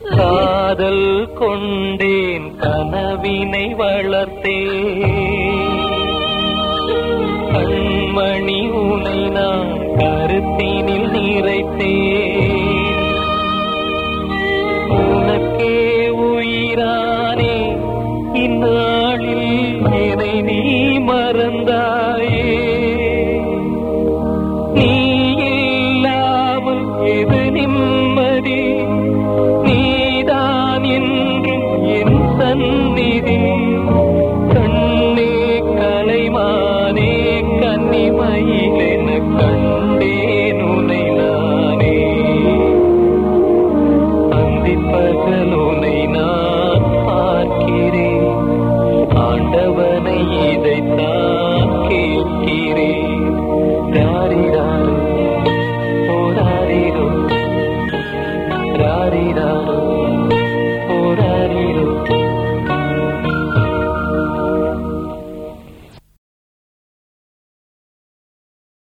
காதல் கொண்டேன் கனவினை வளர்த்தேன் கண்மணி உனை நான் கருத்தினில் நிறைத்தேன் உனக்கே உயிரானே இந்நாளில் என்னை நீ மறந்தாயே நீ இல்லாமல் எது நிம்மதி நீதான் என்றும் என் சந்நிதி கண்ணே கலைமானே கன்னிமயிலென கண்டேன் உனை நானே அந்திப்பகலுனை நான் பார்க்கிறேன் ஆண்டவனை இதைத்தான் கேட்கிறேன் ராரிராரோ ஓ ராரிரோ ராரிராரோ